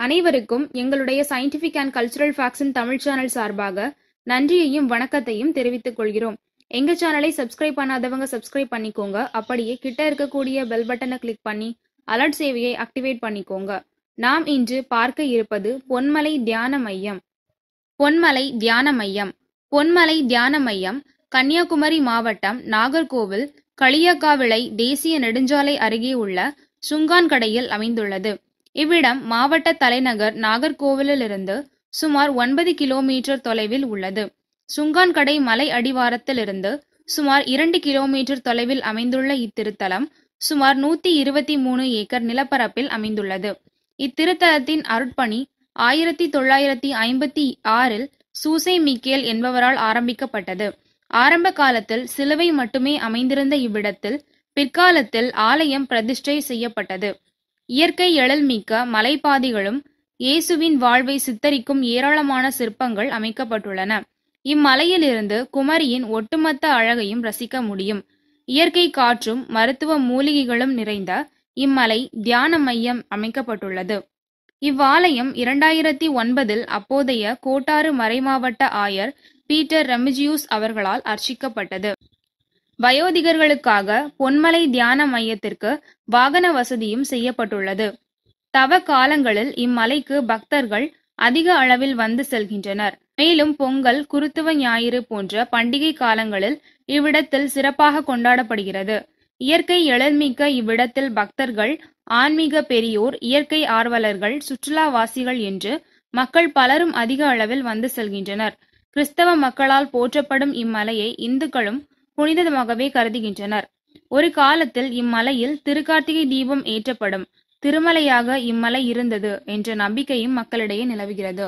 அனைவருக்கும் எங்களுடைய scientific and cultural ஃபேக்ட்ஸின் தமிழ் சேனல் சார்பாக நன்றியையும் வணக்கத்தையும் தெரிவித்துக் கொள்கிறோம் எங்க சேனலை சப்ஸ்கிரைப் பண்ணாதவங்க சப்ஸ்கிரைப் பண்ணிக்கோங்க அப்படியே கிட்ட இருக்கக்கூடிய பெல் பட்டனை கிளிக் பண்ணி அலர்ட் சேவையை ஆக்டிவேட் பண்ணிக்கோங்க நாம் இன்று பார்க்க இருப்பது பொன்மலை தியான மையம் பொன்மலை தியான மையம் பொன்மலை தியான மையம் கன்னியாகுமரி மாவட்டம் நாகர்கோவில் களியக்காவிளை தேசிய நெடுஞ்சாலை அருகே உள்ள சுங்கான்கடையில் அமைந்துள்ளது இவ்விடம் மாவட்ட தலைநகர் நாகர்கோவிலிலிருந்து சுமார் ஒன்பது கிலோமீட்டர் தொலைவில் உள்ளது சுங்கான்கடை மலை அடிவாரத்திலிருந்து சுமார் இரண்டு கிலோமீட்டர் தொலைவில் அமைந்துள்ள இத்திருத்தலம் சுமார் நூத்தி இருபத்தி மூணு ஏக்கர் நிலப்பரப்பில் அமைந்துள்ளது இத்திருத்தலத்தின் அருட்பணி ஆயிரத்தி தொள்ளாயிரத்தி ஐம்பத்தி ஆறில் சூசை மிக்கேல் என்பவரால் ஆரம்பிக்கப்பட்டது ஆரம்ப காலத்தில் சிலுவை மட்டுமே அமைந்திருந்த இவ்விடத்தில் பிற்காலத்தில் ஆலயம் பிரதிஷ்டை செய்யப்பட்டது இயற்கை எழில் மிக்க மலைப்பாதைகளும் இயேசுவின் வாழ்வை சித்தரிக்கும் ஏராளமான சிற்பங்கள் அமைக்கப்பட்டுள்ளன இம்மலையிலிருந்து குமரியின் ஒட்டுமொத்த அழகையும் ரசிக்க முடியும் இயற்கை காற்றும் மருத்துவ மூலிகைகளும் நிறைந்த இம்மலை தியான மையம் அமைக்கப்பட்டுள்ளது இவ்வாலயம் இரண்டாயிரத்தி ஒன்பதில் அப்போதைய கோட்டாறு மறைமாவட்ட ஆயர் பீட்டர் ரெமிஜியூஸ் அவர்களால் அர்ச்சிக்கப்பட்டது வயோதிகர்களுக்காக பொன்மலை தியான மையத்திற்கு வாகன வசதியும் செய்யப்பட்டுள்ளது தவ காலங்களில் இம்மலைக்கு பக்தர்கள் அதிக அளவில் வந்து செல்கின்றனர் மேலும் பொங்கல் குருத்துவ ஞாயிறு போன்ற பண்டிகை காலங்களில் இவ்விடத்தில் சிறப்பாக கொண்டாடப்படுகிறது இயற்கை எழில்மிக்க இவ்விடத்தில் பக்தர்கள் ஆன்மீக பெரியோர் இயற்கை ஆர்வலர்கள் சுற்றுலாவாசிகள் என்று மக்கள் பலரும் அதிக அளவில் வந்து செல்கின்றனர் கிறிஸ்தவ மக்களால் போற்றப்படும் இம்மலையை இந்துக்களும் புனிதமாகவே கருதுகின்றனர் ஒரு காலத்தில் இம்மலையில் திருக்கார்த்திகை தீபம் ஏற்றப்படும் திருமலையாக இம்மலை இருந்தது என்ற நம்பிக்கையும் மக்களிடையே நிலவுகிறது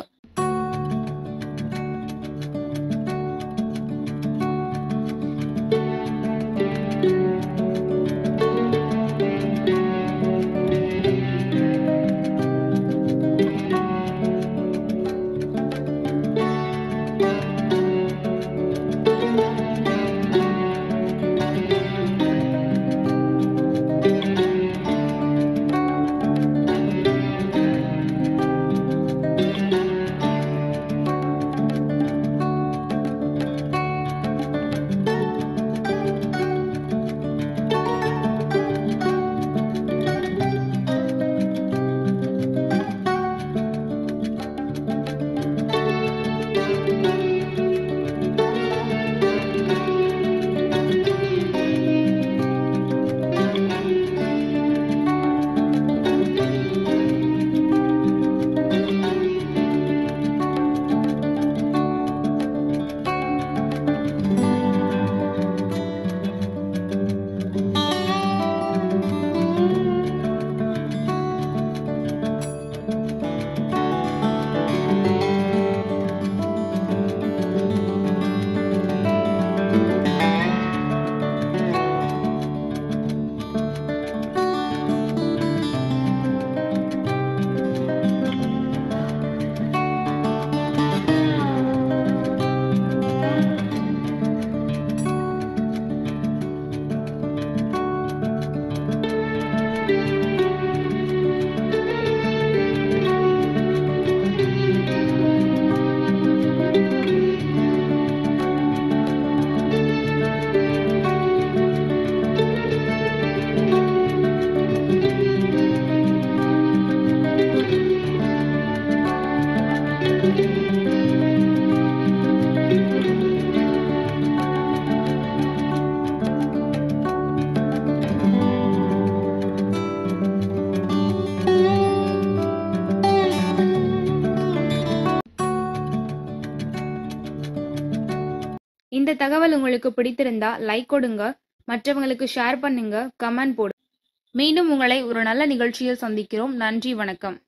இந்த தகவல் உங்களுக்கு பிடித்திருந்தா லைக் கொடுங்க மற்றவங்களுக்கு ஷேர் பண்ணுங்க கமெண்ட் போடுங்க மீண்டும் உங்களை ஒரு நல்ல நிகழ்ச்சியில் சந்திக்கிறோம் நன்றி வணக்கம்